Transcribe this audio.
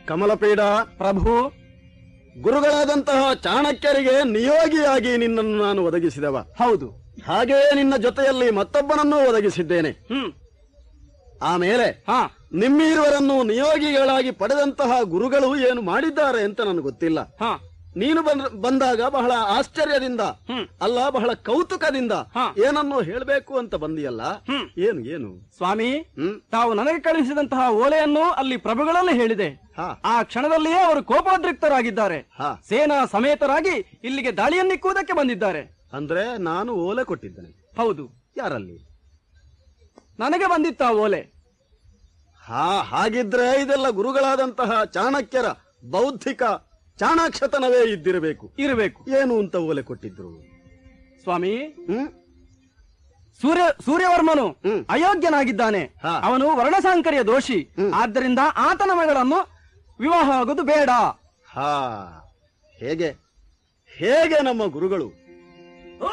ಕಮಲಪೀಡ ಪ್ರಭು ಗುರುಗಳಾದಂತಹ ಚಾಣಕ್ಯರಿಗೆ ನಿಯೋಗಿಯಾಗಿ ನಿನ್ನನ್ನು ನಾನು ಒದಗಿಸಿದವ ಹೌದು ಹಾಗೆಯೇ ನಿನ್ನ ಜೊತೆಯಲ್ಲಿ ಮತ್ತೊಬ್ಬನನ್ನೂ ಒದಗಿಸಿದ್ದೇನೆ ಹ್ಮ್ ಆಮೇಲೆ ಹಾ ನಿಮ್ಮೀರುವರನ್ನು ನಿಯೋಗಿಗಳಾಗಿ ಪಡೆದಂತಹ ಗುರುಗಳು ಏನು ಮಾಡಿದ್ದಾರೆ ಅಂತ ನನಗೆ ಗೊತ್ತಿಲ್ಲ ಹಾ ನೀನು ಬಂದ- ಬಂದಾಗ ಬಹಳ ಆಶ್ಚರ್ಯದಿಂದ ಹ್ಮ್. ಅಲ್ಲ ಬಹಳ ಕೌತುಕದಿಂದ ಹಾ. ಏನನ್ನೋ ಹೇಳಬೇಕು ಅಂತ ಬಂದಿಯಲ್ಲ ಹ್ಮ್. ಏನು ಏನು ಸ್ವಾಮಿ ಹ್ಮ್ ತಾವು ನನಗೆ ಕಳುಹಿಸಿದಂತಹ ಓಲೆಯನ್ನು ಅಲ್ಲಿ ಪ್ರಭುಗಳಲ್ಲಿ ಹೇಳಿದೆ ಹಾ ಆ ಕ್ಷಣದಲ್ಲಿಯೇ ಅವರು ಕೋಪೋದ್ರಿಕ್ತರಾಗಿದ್ದಾರೆ ಹಾ ಸೇನಾ ಸಮೇತರಾಗಿ ಇಲ್ಲಿಗೆ ದಾಳಿಯನ್ನಿಕ್ಕುವುದಕ್ಕೆ ಬಂದಿದ್ದಾರೆ ಅಂದ್ರೆ ನಾನು ಓಲೆ ಕೊಟ್ಟಿದ್ದೇನೆ ಹೌದು ಯಾರಲ್ಲಿ ನನಗೆ ಬಂದಿತ್ತ ಆ ಓಲೆ ಹಾ ಹಾಗಿದ್ರೆ ಇದೆಲ್ಲ ಗುರುಗಳಾದಂತಹ ಚಾಣಕ್ಯರ ಬೌದ್ಧಿಕ ಚಾಣಾಕ್ಷತನವೇ ಇದ್ದಿರಬೇಕು ಇರಬೇಕು ಏನು ಅಂತ ಓಲೆ ಕೊಟ್ಟಿದ್ರು ಸ್ವಾಮಿ ಹ್ಮ್ ಸೂರ್ಯ ಸೂರ್ಯವರ್ಮನು ಹ್ಮ್. ಅಯೋಗ್ಯನಾಗಿದ್ದಾನೆ ಹಾ. ಅವನು ವರ್ಣಸಾಂಕರ್ಯ ದೋಷಿ ಆದ್ದರಿಂದ ಆತನ ಮಗಳನ್ನು ವಿವಾಹ ಆಗೋದು ಬೇಡ ಹಾ ಹೇಗೆ ಹೇಗೆ ನಮ್ಮ ಗುರುಗಳು